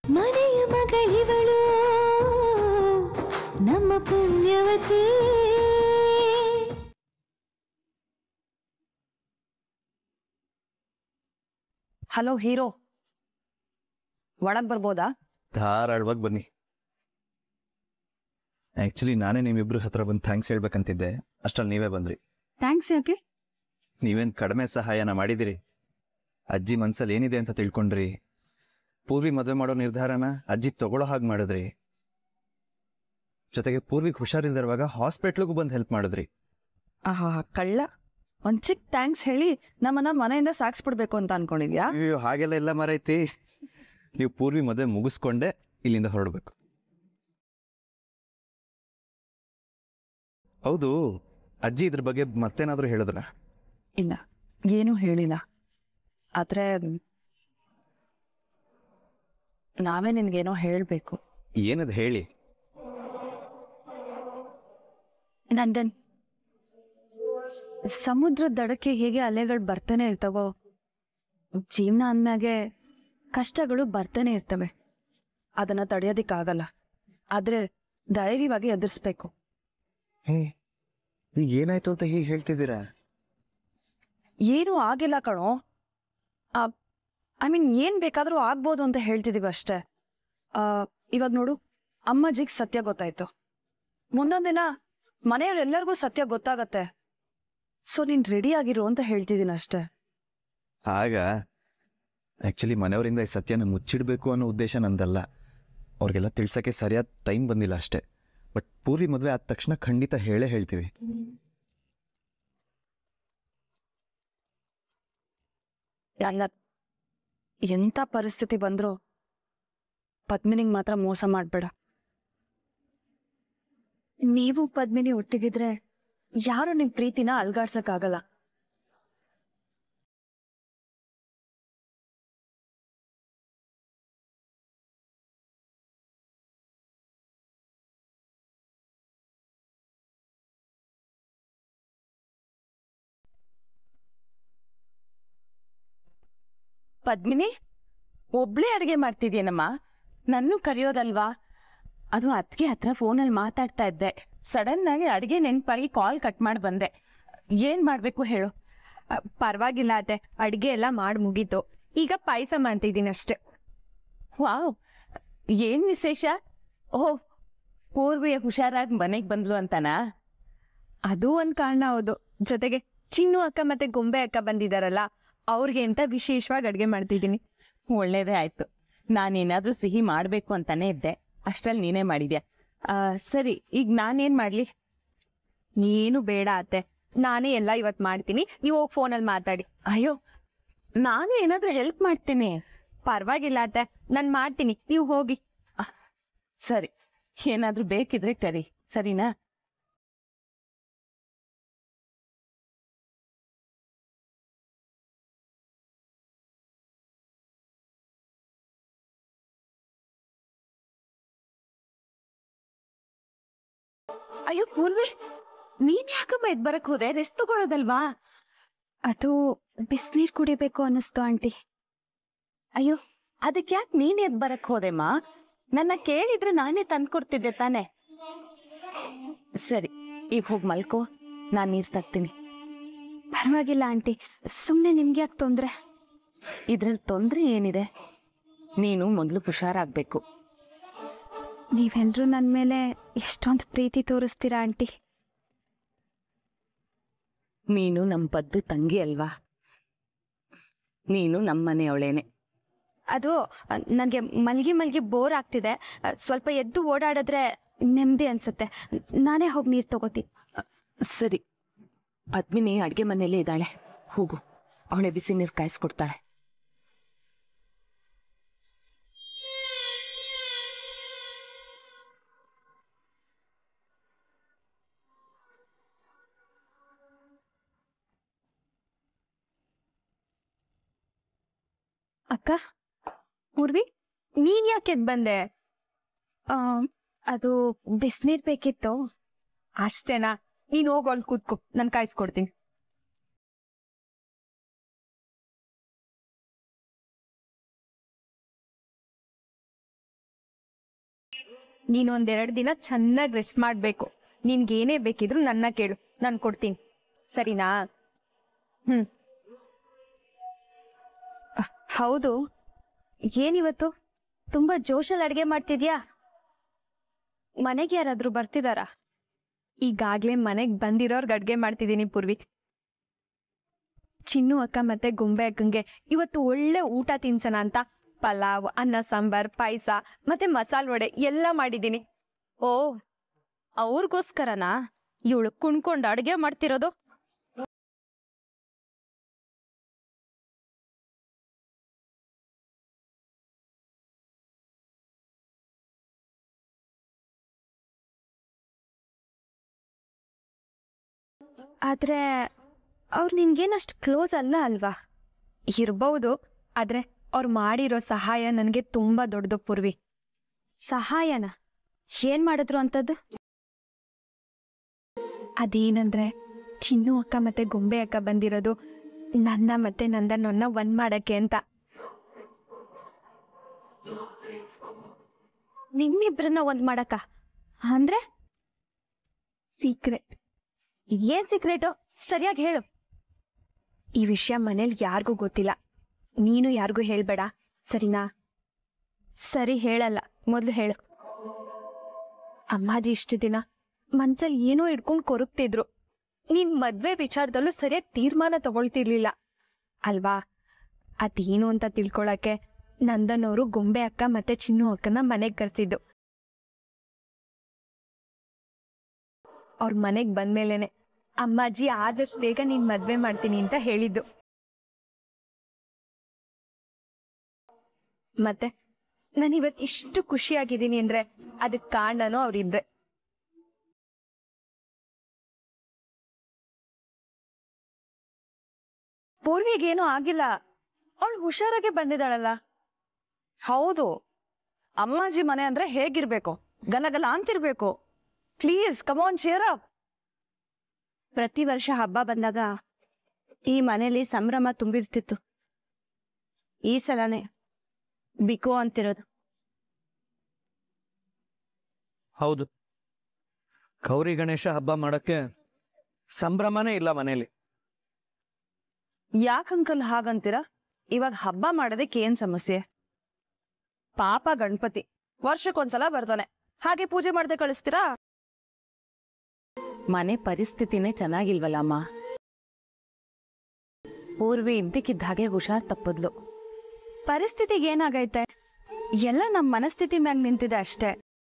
ಮನೆಯ ಮಗಳಿವಳು ನಮ್ಮ ಪುಣ್ಯವತಿ hello hero ಒಳಗ್ ಬರ್ಬೋದಾ ಧಾರಾಳವಾಗಿ ಬನ್ನಿ ಆ್ಯಕ್ಚುಲಿ ನಾನೇ ನಿಮ್ಮಿಬ್ರು ಹತ್ರ ಬಂದು ಥ್ಯಾಂಕ್ಸ್ ಹೇಳ್ಬೇಕಂತಿದ್ದೆ ಅಷ್ಟ್ರಲ್ಲಿ ನೀವೇ ಬಂದ್ರಿ ಥ್ಯಾಂಕ್ಸ್ ಯಾಕೆ ನೀವೇನು ಕಡಿಮೆ ಸಹಾಯನ ಮಾಡಿದಿರಿ ಅಜ್ಜಿ ಮನ್ಸಲ್ಲಿ ಏನಿದೆ ಅಂತ ತಿಳ್ಕೊಂಡ್ರಿ ಪೂರ್ವಿ ಮದುವೆ ಮಾಡೋ ನಿರ್ಧಾರನ ಅಜ್ಜಿ ತಗೊಳ್ಳೋ ಹಾಗೆ ಮಾಡಿದ್ರಿ ಜೊತೆಗೆ ಪೂರ್ವಿಗೆ ಹುಷಾರಿಲ್ದಿರುವಾಗ ಹಾಸ್ಪಿಟ್ಲಿಗೂ ಬಂದು ಹೆಲ್ಪ್ ಮಾಡಿದ್ರಿ ಆಹಾ ಕಳ್ಳ ಒಂದ್ ಚಿಕ್ಕ ಥ್ಯಾಂಕ್ಸ್ ಹೇಳಿ ನಮ್ಮನ್ನ ಮನೆಯಿಂದ ಸಾಕ್ಸ್ಬಿಡ್ಬೇಕು ಅಂತ ಅನ್ಕೊಂಡಿದ್ಯಾ ಅಯ್ಯೋ ಹಾಗೆಲ್ಲ ಎಲ್ಲ ಮರೈತಿ ನೀವು ಪೂರ್ವಿ ಮದುವೆ ಮುಗಿಸ್ಕೊಂಡೆ ಇಲ್ಲಿಂದ ಹೊರಡಬೇಕು ಹೌದು ಅಜ್ಜಿ ಇದ್ರ ಬಗ್ಗೆ ಮತ್ತೇನಾದ್ರೂ ಹೇಳಿದ್ರ ಇಲ್ಲ ಏನೂ ಹೇಳಿಲ್ಲ ಆದ್ರೆ ನಾವೇ ನಿನ್ಗೇನೋ ಹೇಳ್ಬೇಕು ಏನದು ಹೇಳಿ ನಂದನ್ ಸಮುದ್ರದ ದಡಕ್ಕೆ ಹೇಗೆ ಅಲೆಗಳು ಬರ್ತಾನೆ ಇರ್ತಾವೋ ಜೀವನ ಅಂದ್ಮ್ಯಾಗೆ ಕಷ್ಟಗಳು ಬರ್ತಾನೆ ಇರ್ತವೆ ಅದನ್ನ ತಡೆಯೋದಿಕ್ಕಾಗಲ್ಲ ಆದ್ರೆ ಧೈರ್ಯವಾಗಿ ಎದುರಿಸ್ಬೇಕು ಹೇ ಈಗ ಏನಾಯ್ತು ಅಂತ ಹೀಗೆ ಹೇಳ್ತಿದ್ದೀರಾ ಏನೂ ಆಗಿಲ್ಲ ಕಣೋ ಐ ಮೀನ್ ಏನ್ ಬೇಕಾದ್ರೂ ಆಗ್ಬೋದು ಅಂತ ಹೇಳ್ತಿದೀವಿ ಅಷ್ಟೇ ಆ, ಇವಾಗ ನೋಡು ಅಮ್ಮಜಿಗ್ ಸತ್ಯ ಗೊತ್ತಾಯ್ತು ಮುಂದೊಂದ್ ದಿನ ಮನೆಯವರೆಲ್ಲರಿಗೂ ಸತ್ಯ ಗೊತ್ತಾಗತ್ತೆ ಸೊ ನೀನ್ ರೆಡಿ ಆಗಿರು ಅಂತ ಹೇಳ್ತಿದ್ದೀನಿ ಅಷ್ಟೇ ಆಗ ಆ್ಯಕ್ಚುಲಿ ಮನೆಯವರಿಂದ ಈ ಸತ್ಯನ ಮುಚ್ಚಿಡಬೇಕು ಅನ್ನೋ ಉದ್ದೇಶ ನಂದಲ್ಲ ಅವ್ರಿಗೆಲ್ಲ ತಿಳ್ಸಕ್ಕೆ ಸರಿಯಾದ ಟೈಮ್ ಬಂದಿಲ್ಲ ಅಷ್ಟೇ ಬಟ್ ಪೂರ್ವಿ ಮದುವೆ ಆದ ತಕ್ಷಣ ಖಂಡಿತ ಹೇಳೇ ಹೇಳ್ತೀವಿ ನನ್ನ ಎಂಥ ಪರಿಸ್ಥಿತಿ ಬಂದ್ರೂ ಪದ್ಮಿನಿಗ್ ಮಾತ್ರ ಮೋಸ ಮಾಡ್ಬೇಡ ನೀವು ಪದ್ಮಿನಿ ಒಟ್ಟಿಗಿದ್ರೆ ಯಾರು ನಿಮ್ ಪ್ರೀತಿನ ಅಲ್ಗಾಡ್ಸಕ್ಕಾಗಲ್ಲ ಪದ್ಮಿನಿ ಒಬ್ಳೇ ಅಡುಗೆ ಮಾಡ್ತಿದ್ಯೇನಮ್ಮ ನನ್ನೂ ಕರೆಯೋದಲ್ವಾ ಅದು ಅತ್ತಿಗೆ ಹತ್ರ ಫೋನಲ್ಲಿ ಮಾತಾಡ್ತಾ ಇದ್ದೆ ಸಡನ್ ಆಗಿ ಅಡುಗೆ ನೆನಪಾಗಿ ಕಾಲ್ ಕಟ್ ಮಾಡಿ ಬಂದೆ ಏನ್ ಮಾಡ್ಬೇಕು ಹೇಳು ಪರವಾಗಿಲ್ಲ ಅತ್ತೆ ಅಡ್ಗೆ ಎಲ್ಲ ಮಾಡಿ ಮುಗೀತು ಈಗ ಪಾಯಸ ಮಾಡ್ತಿದ್ದೀನಿ ಅಷ್ಟೇ ವಾವ್ ಏನ್ ವಿಶೇಷ ಓಹ್ ಪೂರ್ವಿಯ ಹುಷಾರಾಗಿ ಮನೆಗೆ ಬಂದ್ಲು ಅಂತನಾ ಅದು ಒಂದ್ ಕಾರಣ ಹೌದು ಜೊತೆಗೆ ಚಿನ್ನು ಅಕ್ಕ ಮತ್ತೆ ಗೊಂಬೆ ಅಕ್ಕ ಬಂದಿದಾರಲ್ಲ ಅವ್ರಿಗೆ ಅಂತ ವಿಶೇಷವಾಗಿ ಅಡ್ಗೆ ಮಾಡ್ತಿದ್ದೀನಿ ಒಳ್ಳೇದೇ ಆಯ್ತು ನಾನೇನಾದ್ರೂ ಸಿಹಿ ಮಾಡ್ಬೇಕು ಅಂತಾನೆ ಇದ್ದೆ ಅಷ್ಟ್ರಲ್ಲಿ ನೀನೇ ಮಾಡಿದ್ಯಾ ಆ, ಸರಿ ಈಗ ನಾನೇನ್ ಮಾಡ್ಲಿ ಏನು ಬೇಡ ಅತ್ತೆ ನಾನೇ ಎಲ್ಲ ಇವತ್ ಮಾಡ್ತೀನಿ ನೀವು ಹೋಗಿ ಫೋನಲ್ಲಿ ಮಾತಾಡಿ ಅಯ್ಯೋ ನಾನು ಏನಾದ್ರೂ ಹೆಲ್ಪ್ ಮಾಡ್ತೀನಿ ಪರವಾಗಿಲ್ಲ ಅತ್ತೆ ನಾನು ಮಾಡ್ತೀನಿ ನೀವು ಹೋಗಿ ಸರಿ ಏನಾದ್ರೂ ಬೇಕಿದ್ರೆ ಕರಿ ಸರಿನಾ ಅಯ್ಯೋ ಪೂರ್ವಿ ನೀನ್ ಯಾಕಮ್ಮ ಎದ್ ಬರಕ್ ಹೋದೆ ರೆಸ್ಟ್ ತಗೊಳ್ಳೋದಲ್ವಾ ಅದು ಬಿಸಿನೀರು ಕುಡಿಬೇಕು ಅನ್ನಿಸ್ತು ಆಂಟಿ ಅಯ್ಯೋ ಅದಕ್ಕೆ ಯಾಕೆ ನೀನ್ ಎದ್ ಬರಕ್ ಹೋದೆಮ್ಮ ನನ್ನ ಕೇಳಿದ್ರೆ ನಾನೇ ತಂದ್ಕೊಡ್ತಿದ್ದೆ ತಾನೆ ಸರಿ ಈಗ ಹೋಗಿ ಮಲ್ಕೋ ನಾನ್ ನೀರ್ ತಗ್ತೀನಿ ಪರವಾಗಿಲ್ಲ ಆಂಟಿ ಸುಮ್ಮನೆ ನಿಮ್ಗೆ ಯಾಕೆ ತೊಂದರೆ ಇದ್ರಲ್ಲಿ ತೊಂದ್ರೆ ಏನಿದೆ ನೀನು ಮೊದಲು ಹುಷಾರಾಗ್ಬೇಕು ನೀವೆಲ್ಲರೂ ನನ್ನ ಮೇಲೆ ಎಷ್ಟೊಂದು ಪ್ರೀತಿ ತೋರಿಸ್ತೀರಾ ಆಂಟಿ ನೀನು ನಮ್ ಪದ್ದು ತಂಗಿ ಅಲ್ವಾ ನೀನು ನಮ್ಮ ಮನೆಯವಳೇನೆ ಅದು ನನಗೆ ಮಲ್ಗಿ ಮಲ್ಗಿ ಬೋರ್ ಆಗ್ತಿದೆ ಅ, ಸ್ವಲ್ಪ ಎದ್ದು ಓಡಾಡಿದ್ರೆ ನೆಮ್ಮದಿ ಅನ್ಸುತ್ತೆ ನಾನೇ ಹೋಗಿ ನೀರು ತಗೋತೀನಿ ಸರಿ ಪದ್ಮಿನಿ ಅಡ್ಗೆ ಮನೆಯಲ್ಲೇ ಇದ್ದಾಳೆ ಹೋಗು ಅವಳೆ ಬಿಸಿ ನೀರು ಕಾಯಿಸ್ಕೊಡ್ತಾಳೆ ಅಕ್ಕ ಪೂರ್ವಿ ನೀನ್ ಯಾಕೆ ಎದ್ದು ಬಂದೆ ಆ, ಅದು ಬಿಸಿನೀರು ಬೇಕಿತ್ತು ಅಷ್ಟೇನಾ ನೀನು ಹೋಗಿ ಅಲ್ಲಿ ಕೂತ್ಕೋ ನಾನು ಕಾಯಿಸ್ಕೊಡ್ತೀನಿ ನೀನೊಂದೆರಡು ದಿನ ಚೆನ್ನಾಗಿ ರೆಸ್ಟ್ ಮಾಡ್ಬೇಕು ನಿನ್ಗೇನೇ ಬೇಕಿದ್ರು ನನ್ನ ಕೇಳು ನಾನು ಕೊಡ್ತೀನಿ ಸರಿನಾ ಹ್ಮ್ ಅಹ್, ಹೌದು ಏನಿವತ್ತು ತುಂಬಾ ಜೋಶಲ್ಲಿ ಅಡ್ಗೆ ಮಾಡ್ತಿದ್ಯಾ ಮನೆಗೆ ಯಾರಾದ್ರೂ ಬರ್ತಿದಾರಾ ಈಗಾಗ್ಲೇ ಮನೆಗ್ ಬಂದಿರೋರ್ಗೆ ಅಡ್ಗೆ ಮಾಡ್ತಿದ್ದೀನಿ ಪೂರ್ವಿ ಚಿನ್ನು ಅಕ್ಕ ಮತ್ತೆ ಗೊಂಬೆ ಅಕ್ಕಂಗೆ ಇವತ್ತು ಒಳ್ಳೆ ಊಟ ತಿನ್ಸೋಣ ಅಂತ ಪಲಾವ್ ಅನ್ನ ಸಾಂಬಾರ್ ಪಾಯಸ ಮತ್ತೆ ಮಸಾಲೆ ವಡೆ ಎಲ್ಲ ಮಾಡಿದ್ದೀನಿ ಓ ಅವ್ರಿಗೋಸ್ಕರನಾ ಇವಳು ಕುಣ್ಕೊಂಡು ಅಡುಗೆ ಮಾಡ್ತಿರೋದು ಆದ್ರೆ ಅವ್ರು ನಿನ್ಗೇನಷ್ಟು ಕ್ಲೋಸ್ ಅಲ್ಲ ಅಲ್ವಾ ಇರ್ಬಹುದು ಆದ್ರೆ ಅವ್ರು ಮಾಡಿರೋ ಸಹಾಯ ನನಗೆ ತುಂಬಾ ದೊಡ್ಡದು ಪೂರ್ವಿ ಸಹಾಯನ ಏನ್ ಮಾಡಿದ್ರು ಅಂತದ್ದು ಅದೇನಂದ್ರೆ ಚಿನ್ನು ಅಕ್ಕ ಮತ್ತೆ ಗೊಂಬೆ ಅಕ್ಕ ಬಂದಿರೋದು ನನ್ನ ಮತ್ತೆ ನಂದನನ್ನ ಒಂದ್ ಮಾಡಕ್ಕೆ ಅಂತ ನಿಮ್ಮಿಬ್ರನ್ನ ಒಂದ್ ಮಾಡಕ್ಕ ಅಂದ್ರೆ ಸೀಕ್ರೆಟ್ ಏನ್ ಸೀಕ್ರೆಟು ಸರಿಯಾಗಿ ಹೇಳು ಈ ವಿಷಯ ಮನೇಲಿ ಯಾರಿಗೂ ಗೊತ್ತಿಲ್ಲ ನೀನು ಯಾರಿಗೂ ಹೇಳ್ಬೇಡ ಸರಿನಾ ಸರಿ ಹೇಳಲ್ಲ ಮೊದ್ಲು ಹೇಳು ಅಮ್ಮಾಜಿ ಇಷ್ಟು ದಿನ ಮನ್ಸಲ್ಲಿ ಏನೋ ಇಟ್ಕೊಂಡು ಕೊರಗ್ತಿದ್ರು ನೀನ್ ಮದ್ವೆ ವಿಚಾರದಲ್ಲೂ ಸರಿಯಾಗಿ ತೀರ್ಮಾನ ತಗೊಳ್ತಿರ್ಲಿಲ್ಲ ಅಲ್ವಾ ಅದೇನು ಅಂತ ತಿಳ್ಕೊಳಕ್ಕೆ ನಂದನ್ ಅವರು ಗೊಂಬೆ ಅಕ್ಕ ಮತ್ತೆ ಚಿನ್ನು ಅಕ್ಕನ ಮನೆಗೆ ಕರ್ಸಿದ್ದು ಅವ್ರ ಮನೆಗ್ ಬಂದ್ಮೇಲೆನೆ ಅಮ್ಮಾಜಿ ಆದಷ್ಟು ಬೇಗ ನೀನ್ ಮದ್ವೆ ಮಾಡ್ತೀನಿ ಅಂತ ಹೇಳಿದ್ದು ಮತ್ತೆ ನಾನು ಇವತ್ ಇಷ್ಟು ಖುಷಿಯಾಗಿದ್ದೀನಿ ಅಂದ್ರೆ ಅದಕ್ ಕಾರಣನೂ ಅವ್ರಿಬ್ರೆ ಪೂರ್ವಿಗೇನೂ ಆಗಿಲ್ಲ ಅವಳು ಹುಷಾರಾಗೆ ಬಂದಿದ್ದಾಳಲ್ಲ ಹೌದು ಅಮ್ಮಾಜಿ ಮನೆ ಅಂದ್ರೆ ಹೇಗಿರ್ಬೇಕು ಗಲಗಲ ಅಂತಿರ್ಬೇಕು ಪ್ಲೀಸ್ ಕಮಾನ್ ಚೇರ್ ಅಪ್ ಪ್ರತಿ ವರ್ಷ ಹಬ್ಬ ಬಂದಾಗ ಈ ಮನೇಲಿ ಸಂಭ್ರಮ ತುಂಬಿರ್ತಿತ್ತು ಈ ಸಲನೇ ಬಿಕೋ ಅಂತಿರೋದು ಹೌದು ಗೌರಿ ಗಣೇಶ ಹಬ್ಬ ಮಾಡಕ್ಕೆ ಸಂಭ್ರಮನೇ ಇಲ್ಲ ಮನೇಲಿ ಯಾಕ್ ಅಂಕಲ್ ಹಾಗಂತೀರ ಇವಾಗ ಹಬ್ಬ ಮಾಡೋದಕ್ಕೆ ಏನ್ ಸಮಸ್ಯೆ ಪಾಪ ಗಣಪತಿ ವರ್ಷಕ್ಕೊಂದ್ಸಲ ಬರ್ತಾನೆ ಹಾಗೆ ಪೂಜೆ ಮಾಡದೆ ಕಳಿಸ್ತೀರಾ ಮನೆ ಪರಿಸ್ಥಿತಿನೇ ಚೆನ್ನಾಗಿಲ್ವಲ್ಲಮ್ಮ ಪೂರ್ವಿ ಇದ್ದಕ್ಕಿದ್ದ ಹಾಗೆ ಹುಷಾರ್ ತಪ್ಪದ್ಲು ಪರಿಸ್ಥಿತಿಗೆ ಏನಾಗೈತೆ ಎಲ್ಲ ನಮ್ ಮನಸ್ಥಿತಿ ಮ್ಯಾಗ್ ನಿಂತಿದೆ ಅಷ್ಟೇ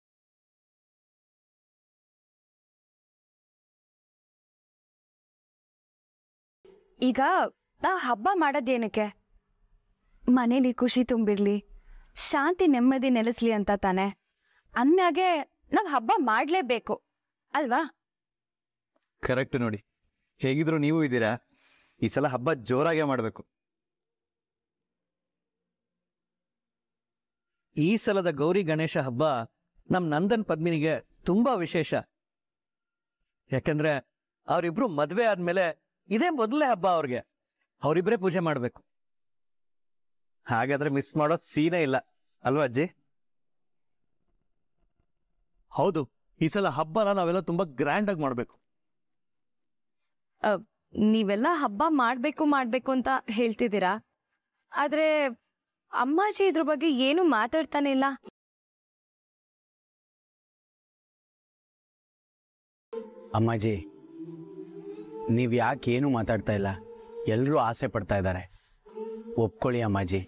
ಈಗ ನಾ ಹಬ್ಬ ಮಾಡೋದೇನಕ್ಕೆ ಮನೇಲಿ ಖುಷಿ ತುಂಬಿರ್ಲಿ ಶಾಂತಿ ನೆಮ್ಮದಿ ನೆಲೆಸ್ಲಿ ಅಂತ ತಾನೆ ಅಂದ್ಮ್ಯಾಗೆ ನಾವ್ ಹಬ್ಬ ಮಾಡ್ಲೇಬೇಕು ಅಲ್ವಾ ಕರೆಕ್ಟ್ ನೋಡಿ ಹೇಗಿದ್ರು ನೀವು ಇದ್ದೀರಾ ಈ ಸಲ ಹಬ್ಬ ಜೋರಾಗೆ ಮಾಡಬೇಕು ಈ ಸಲದ ಗೌರಿ ಗಣೇಶ ಹಬ್ಬ ನಮ್ ನಂದನ್ ಪದ್ಮಿನಿಗೆ ತುಂಬಾ ವಿಶೇಷ ಯಾಕಂದ್ರೆ ಅವರಿಬ್ರು ಮದ್ವೆ ಆದ್ಮೇಲೆ ಇದೇ ಮೊದಲನೇ ಹಬ್ಬ ಅವ್ರಿಗೆ ಅವರಿಬ್ರೇ ಪೂಜೆ ಮಾಡ್ಬೇಕು ಹಾಗಾದ್ರೆ ಮಿಸ್ ಮಾಡೋ ಸೀನೇ ಇಲ್ಲ ಅಲ್ವಾ ಅಜ್ಜಿ ಹೌದು ಈ ಸಲ ಹಬ್ಬನ ನಾವೆಲ್ಲ ತುಂಬಾ ಗ್ರ್ಯಾಂಡ್ ಆಗಿ ಮಾಡ್ಬೇಕು ನೀವೆಲ್ಲ ಹಬ್ಬ ಮಾಡ್ಬೇಕು ಮಾಡ್ಬೇಕು ಅಂತ ಹೇಳ್ತಿದ್ದೀರಾ ಆದ್ರೆ ಅಮ್ಮಾಜಿ ಇದ್ರ ಬಗ್ಗೆ ಏನು ಮಾತಾಡ್ತಾನೆ ಇಲ್ಲ ಅಮ್ಮಾಜಿ ನೀವು ಯಾಕೆ ಏನು ಮಾತಾಡ್ತಾ ಇಲ್ಲ ಎಲ್ಲರೂ ಆಸೆ ಪಡ್ತಾ ಇದ್ದಾರೆ ಒಪ್ಕೊಳ್ಳಿ ಅಮ್ಮಾಜಿ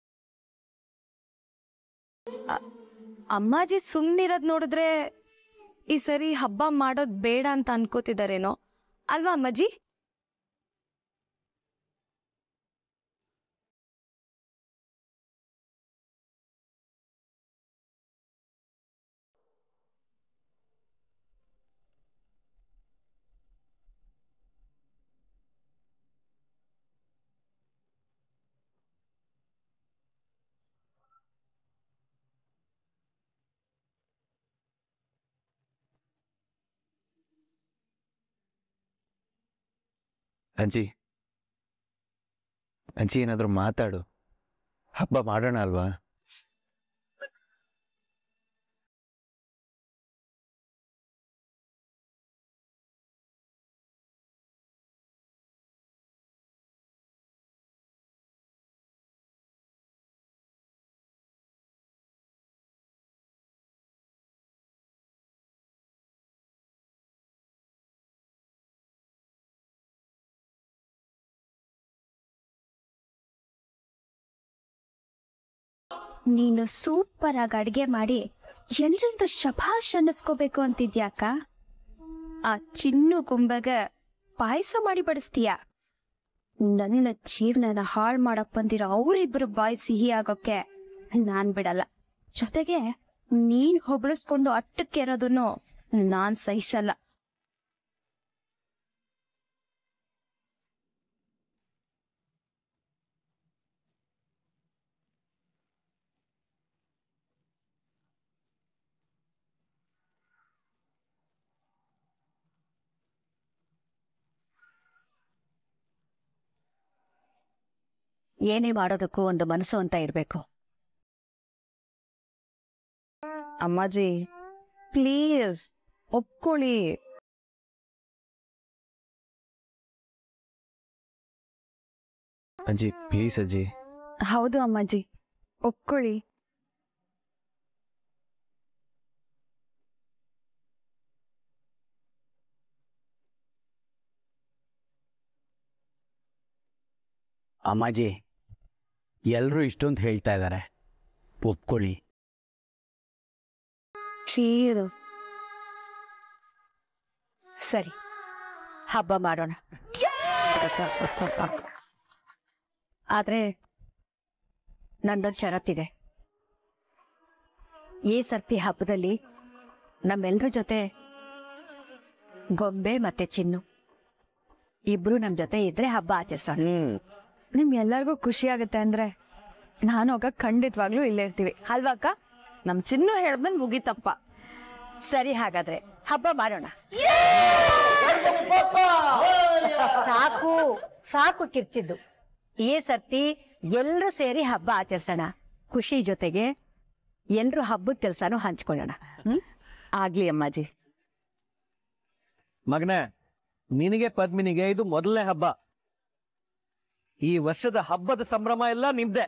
ಅಮ್ಮಾಜಿ ಸುಮ್ನಿರೋದ್ ನೋಡಿದ್ರೆ ಈ ಸರಿ ಹಬ್ಬ ಮಾಡೋದ್ ಬೇಡ ಅಂತ ಅನ್ಕೋತಿದಾರೇನೋ ಅಲ್ವಾ ಅಮ್ಮಾಜಿ ಅಜ್ಜಿ ಅಜ್ಜಿ ಏನಾದರೂ ಮಾತಾಡು ಹಬ್ಬ ಮಾಡೋಣ ಅಲ್ವಾ ನೀನು ಸೂಪರ್ ಆಗಿ ಅಡ್ಗೆ ಮಾಡಿ ಎಲ್ರಿಂದ ಶಭಾಷ್ ಅನ್ನಿಸ್ಕೋಬೇಕು ಅಂತಿದ್ಯಾಕ ಆ ಚಿನ್ನು ಗುಂಬಗ ಪಾಯಸ ಮಾಡಿ ಬಡಿಸ್ತೀಯ ನನ್ನ ಜೀವನನ ಹಾಳು ಮಾಡಕ್ ಬಂದಿರೋ ಅವರಿಬ್ರು ಬಾಯಿ ಸಿಹಿ ಆಗೋಕೆ ನಾನ್ ಬಿಡಲ್ಲ ಜೊತೆಗೆ ನೀನ್ ಹೊಗಳಿಸ್ಕೊಂಡು ಅಟ್ಟಕ್ಕೆ ಇರೋದನ್ನು ನಾನ್ ಸಹಿಸಲ್ಲ ಏನೇ ಮಾಡೋದಕ್ಕೂ ಒಂದು ಮನಸ್ಸು ಅಂತ ಇರಬೇಕು ಅಮ್ಮಾಜಿ ಪ್ಲೀಸ್ ಒಪ್ಕೊಳ್ಳಿ ಅಜ್ಜಿ ಪ್ಲೀಸ್ ಅಜ್ಜಿ ಹೌದು ಅಮ್ಮಾಜಿ ಒಪ್ಕೊಳ್ಳಿ ಅಮ್ಮಾಜಿ ಎಲ್ಲರೂ ಇಷ್ಟೊಂದು ಹೇಳ್ತಾ ಇದ್ದಾರೆ ಒಪ್ಕೊಳ್ಳಿ ಚೀರು ಸರಿ ಹಬ್ಬ ಮಾಡೋಣ ಆದ್ರೆ ನಂದೊಂದು ಷರತ್ತಿದೆ ಈ ಸರ್ತಿ ಹಬ್ಬದಲ್ಲಿ ನಮ್ಮೆಲ್ಲರ ಜೊತೆ ಗೊಂಬೆ ಮತ್ತೆ ಚಿನ್ನು ಇಬ್ರು ನಮ್ ಜೊತೆ ಇದ್ರೆ ಹಬ್ಬ ಆಚರಿಸೋಣ ಹ್ಮ್ ನಿಮ್ ಎಲ್ಲರಿಗೂ ಖುಷಿ ಆಗುತ್ತೆ ಅಂದ್ರೆ ನಾನು ಹೋಗ ಖಂಡಿತವಾಗ್ಲೂ ಇಲ್ಲೇ ಇರ್ತೀವಿ ಅಲ್ವಾ ಅಕ್ಕ ನಮ್ ಚಿನ್ನು ಹೇಳ್ಬಂದ್ ಮುಗಿತಪ್ಪ ಸರಿ ಹಾಗಾದ್ರೆ ಹಬ್ಬ ಮಾಡೋಣ ಸಾಕು ಸಾಕು ಕಿರ್ಚಿದ್ದು ಈ ಸರ್ತಿ ಎಲ್ರೂ ಸೇರಿ ಹಬ್ಬ ಆಚರಿಸೋಣ ಖುಷಿ ಜೊತೆಗೆ ಎಲ್ರೂ ಹಬ್ಬದ ಕೆಲಸನೂ ಹಂಚ್ಕೊಳ್ಳೋಣ ಹ್ಮ್ ಆಗ್ಲಿ ಅಮ್ಮಾಜಿ ಮಗನೇ ನಿನಗೆ ಪದ್ಮಿನಿಗೆ ಇದು ಮೊದಲನೇ ಹಬ್ಬ ಈ ವರ್ಷದ ಹಬ್ಬದ ಸಂಭ್ರಮ ಎಲ್ಲ ನಿಮ್ದೆ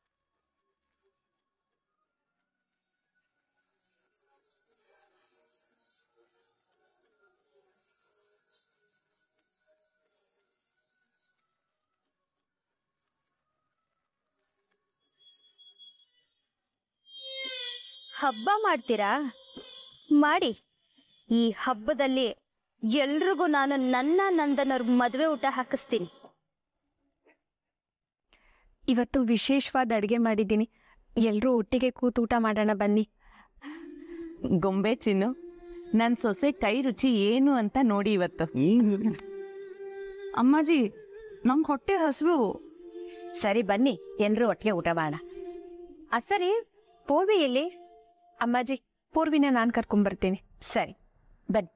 ಹಬ್ಬ ಮಾಡ್ತೀರಾ ಮಾಡಿ ಈ ಹಬ್ಬದಲ್ಲಿ ಎಲ್ರಿಗೂ ನಾನು ನನ್ನ ನಂದನವ್ರ ಮದುವೆ ಊಟ ಹಾಕಿಸ್ತೀನಿ ಇವತ್ತು ವಿಶೇಷವಾದ ಅಡುಗೆ ಮಾಡಿದ್ದೀನಿ ಎಲ್ಲರೂ ಒಟ್ಟಿಗೆ ಕೂತು ಊಟ ಮಾಡೋಣ ಬನ್ನಿ ಗೊಂಬೆ ಚಿನ್ನು ನನ್ ಸೊಸೆ ಕೈ ರುಚಿ ಏನು ಅಂತ ನೋಡಿ ಇವತ್ತು ಅಮ್ಮಾಜಿ ನಂಗೆ ಹೊಟ್ಟೆ ಹಸಿವು ಸರಿ ಬನ್ನಿ ಎಲ್ರೂ ಒಟ್ಟಿಗೆ ಊಟ ಮಾಡೋಣ ಆ ಸರಿ ಪೂರ್ವಿ ಎಲ್ಲಿ ಅಮ್ಮಾಜಿ ಪೂರ್ವಿನ ನಾನು ಕರ್ಕೊಂಬರ್ತೀನಿ ಸರಿ ಬನ್ನಿ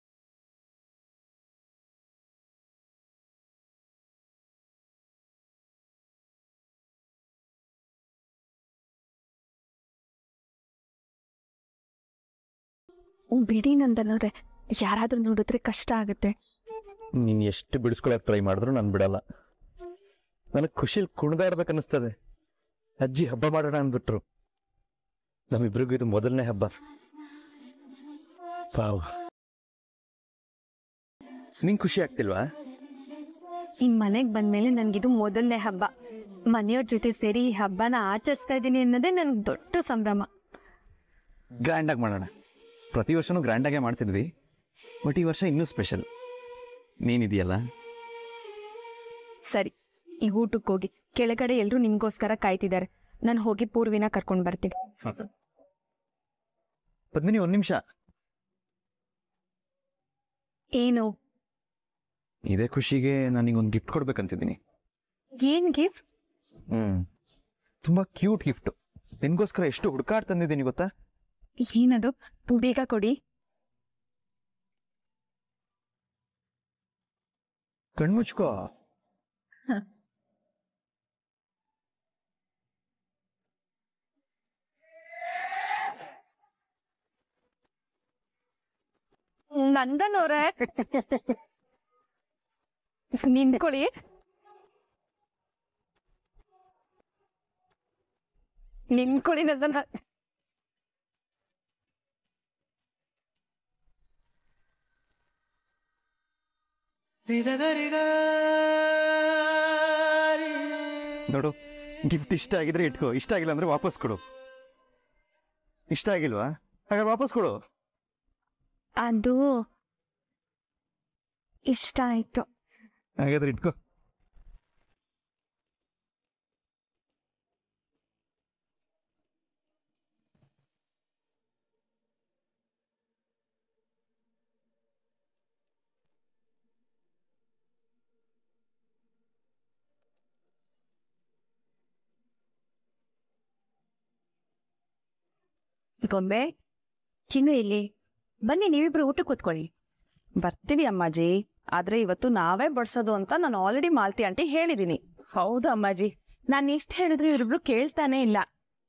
ಬಿಡಿ ನಂದನವ್ರೆ ಯಾರಾದ್ರೂ ನೋಡಿದ್ರೆ ಕಷ್ಟ ಆಗುತ್ತೆ ನೀನು ಎಷ್ಟು ಬಿಡಿಸ್ಕೊಳಕ್ ಟ್ರೈ ಮಾಡಿದ್ರು ನಾನು ಬಿಡಲ್ಲ ನನಗೆ ಖುಷಿಲಿ ಕುಣಿದಾಡ್ಬೇಕನ್ನಿಸ್ತದೆ ಅಜ್ಜಿ ಹಬ್ಬ ಮಾಡೋಣ ಅಂದ್ಬಿಟ್ರು ನಮ್ಮಿಬ್ರಿಗೂ ಇದು ಮೊದಲನೇ ಹಬ್ಬ ಪಾವ್ ನಿಂಗೆ ಖುಷಿ ಆಗ್ತಿಲ್ವಾ ಈ ಮನೆಗೆ ಬಂದ್ಮೇಲೆ ನನ್ಗಿದು ಮೊದಲನೇ ಹಬ್ಬ ಮನೆಯವ್ರ ಜೊತೆ ಸೇರಿ ಈ ಹಬ್ಬನ ಆಚರಿಸ್ತಾ ಇದ್ದೀನಿ ಅನ್ನೋದೇ ನನ್ಗೆ ದೊಡ್ಡ ಸಂಭ್ರಮ ಗ್ರ್ಯಾಂಡಾಗಿ ಮಾಡೋಣ ಪ್ರತಿ ವರ್ಷನೂ ಗ್ರ್ಯಾಂಡಾಗೆ ಮಾಡ್ತಿದ್ವಿ ಬಟ್ ಈ ವರ್ಷ ಇನ್ನೂ ಸ್ಪೆಷಲ್ ನೀನಿದೆಯಲ್ಲ ಸರಿ ಈಗ ಊಟಕ್ಕೆ ಹೋಗಿ ಕೆಳಗಡೆ ಎಲ್ಲರೂ ನಿಮ್ಗೋಸ್ಕರ ಕಾಯ್ತಿದ್ದಾರೆ ನಾನು ಹೋಗಿ ಪೂರ್ವಿನ ಕರ್ಕೊಂಡು ಬರ್ತೀನಿ ಪದ್ಮಿನಿ ಒಂದು ನಿಮಿಷ ಏನು ಇದೇ ಖುಷಿಗೆ ನನಗೆ ಒಂದು ಗಿಫ್ಟ್ ಕೊಡ್ಬೇಕಂತಿದ್ದೀನಿ ಏನ್ ಗಿಫ್ಟ್ ಹ್ಮ್ ತುಂಬಾ ಕ್ಯೂಟ್ ಗಿಫ್ಟ್ ನಿನ್ಗೋಸ್ಕರ ಎಷ್ಟು ಹುಡುಕಾಡ್ ತಂದಿದ್ದೀನಿ ಗೊತ್ತಾ ಏನದು ಬೇಗ ಕೊಡಿ ಕಣ್ಮುಚ್ಕೋ ನಂದನವ್ರೆ ನಿಂತ್ಕೊಳ್ಳಿ ನಿಂತ್ಕೊಳ್ಳಿ ನಂದನ ನೋಡು ಗಿಫ್ಟ್ ಇಷ್ಟ ಆಗಿದ್ರೆ ಇಟ್ಕೋ ಇಷ್ಟ ಆಗಿಲ್ಲ ಅಂದ್ರೆ ವಾಪಸ್ ಕೊಡು ಇಷ್ಟ ಆಗಿಲ್ವಾ ಹಾಗಾದ್ರೆ ವಾಪಸ್ ಕೊಡು ಅದು ಇಷ್ಟ ಆಯ್ತು ಹಾಗಾದ್ರೆ ಇಟ್ಕೋ ಗೊಂಬೆ ಚಿನ್ನು ಇಲ್ಲಿ ಬನ್ನಿ ನೀವಿಬ್ರು ಊಟ ಕೂತ್ಕೊಳ್ಳಿ ಬರ್ತೀವಿ ಅಮ್ಮಾಜಿ ಆದ್ರೆ ಇವತ್ತು ನಾವೇ ಬಡ್ಸೋದು ಅಂತ ನಾನು ಆಲ್ರೆಡಿ ಮಾಲ್ತಿ ಆಂಟಿ ಹೇಳಿದೀನಿ ಹೌದು ಅಮ್ಮಾಜಿ ನಾನು ಎಷ್ಟು ಹೇಳಿದ್ರು ಇವರಿಬ್ರು ಕೇಳ್ತಾನೆ ಇಲ್ಲ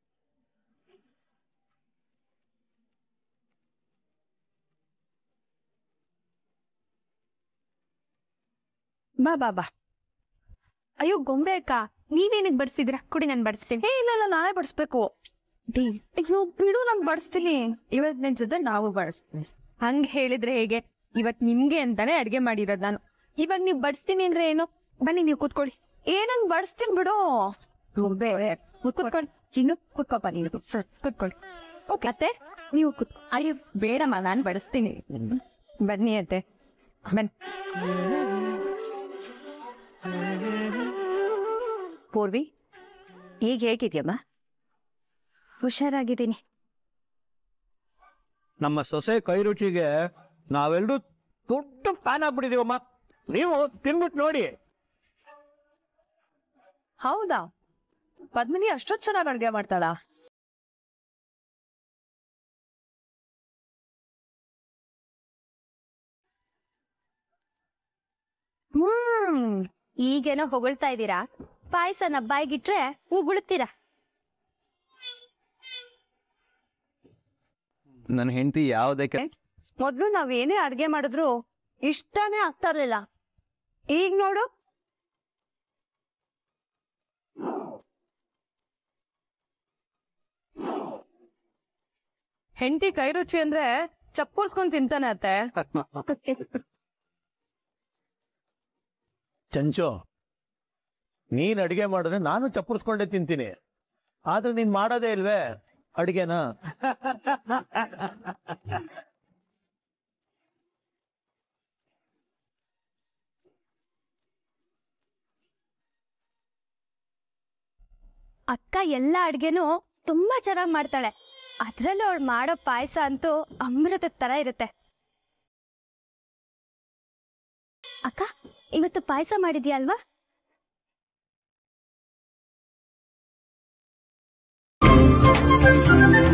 ಬಾ ಬಾ ಬಾ ಅಯ್ಯೋ ಗೊಂಬೆ ಅಕ್ಕ ನೀವೇನಿಗೆ ಬಡಿಸಿದ್ರ ಕುಡಿ ನಾನು ಬಡಿಸ್ತೀನಿ ಏ ಇಲ್ಲ ಇಲ್ಲ ನಾನೇ ಬಡಿಸ್ಬೇಕು ಅಯ್ಯೋ ಬಿಡು ನಾನು ಬಡಿಸ್ತೀನಿ ಇವತ್ ನಿನ್ ಜೊತೆ ನಾವು ಬಡಿಸ್ತೀನಿ ಹಂಗ್ ಹೇಳಿದ್ರೆ ಹೇಗೆ ಇವತ್ ನಿಮ್ಗೆ ಅಂತಾನೆ ಅಡ್ಗೆ ಮಾಡಿರೋದ್ ನಾನು ಇವಾಗ ನೀವು ಬಡಿಸ್ತೀನಿ ಅಂದ್ರೆ ಏನು ಬನ್ನಿ ನೀವು ಕೂತ್ಕೊಳ್ಳಿ ಏನನ್ ಬಡಿಸ್ತೀನಿ ಬಿಡು ಗೊಂಬೆ ಕೂತ್ಕೊಳ್ಳಿ ಚಿನ್ನು ಕೂತ್ಕೋಪ ನೀನು ಕೂತ್ಕೊಳ್ಳಿ ಅತ್ತೆ ನೀವು ಕೂತ್ ಅಯ್ಯೋ ಬೇಡಮ್ಮ ನಾನು ಬಡಿಸ್ತೀನಿ ಬನ್ನಿ ಅತ್ತೆ ಬನ್ನಿ ಪೂರ್ವಿ ಈಗ ಹೇಗಿದ್ಯಮ್ಮ ಹುಷಾರಾಗಿದ್ದೀನಿ ನಮ್ಮ ಸೊಸೆ ಕೈ ರುಚಿಗೆ ನಾವೆಲ್ಲರೂ ದೊಡ್ಡ ಫ್ಯಾನ್ ಆಗ್ಬಿಟ್ಟಿದೀವಮ್ಮ ನೀವು ತಿನ್ಬಿಟ್ಟು ನೋಡಿ ಹೌದಾ ಪದ್ಮಿನಿ ಅಷ್ಟೊಂದು ಚೆನ್ನಾಗಿ ಅಡ್ಗೆ ಮಾಡ್ತಾಳಾ ಹ್ಮ್ ಈಗೇನೋ ಹೊಗಳ್ತಾ ಇದ್ದೀರಾ ಪಾಯಸನ ಬಾಯಿಗಿಟ್ರೆ ಉಗುಳ್ತೀರಾ ನನ್ನ ಹೆಂಡತಿ ಯಾವುದಕ್ಕೆ ಮೊದ್ಲು ನಾವ್ ಏನೇ ಅಡ್ಗೆ ಮಾಡಿದ್ರು ಇಷ್ಟನೇ ಆಗ್ತಾ ಇರ್ಲಿಲ್ಲ ಈಗ ನೋಡು ಹೆಂಡತಿ ಕೈ ರುಚಿ ಅಂದ್ರೆ ಚಪ್ಪರ್ಸ್ಕೊಂಡ್ ತಿಂತಾನೆ ಅತ್ತೆ ಚಂಚು ನೀನ್ ಅಡಿಗೆ ಮಾಡಿದ್ರೆ ನಾನು ಚಪ್ಪರ್ಸ್ಕೊಂಡೇ ತಿಂತೀನಿ ಆದ್ರೆ ನೀನ್ ಮಾಡೋದೇ ಇಲ್ವೇ ಅಡಿಗೆನ ಅಕ್ಕ ಎಲ್ಲ ಅಡ್ಗೆನೂ ತುಂಬಾ ಚೆನ್ನಾಗಿ ಮಾಡ್ತಾಳೆ ಅದ್ರಲ್ಲೂ ಅವಳು ಮಾಡೋ ಪಾಯಸ ಅಂತೂ ಅಮೃತದ ತರ ಇರುತ್ತೆ ಅಕ್ಕ ಇವತ್ತು ಪಾಯಸ ಮಾಡಿದ್ಯಾ ಅಲ್ವಾ ಿ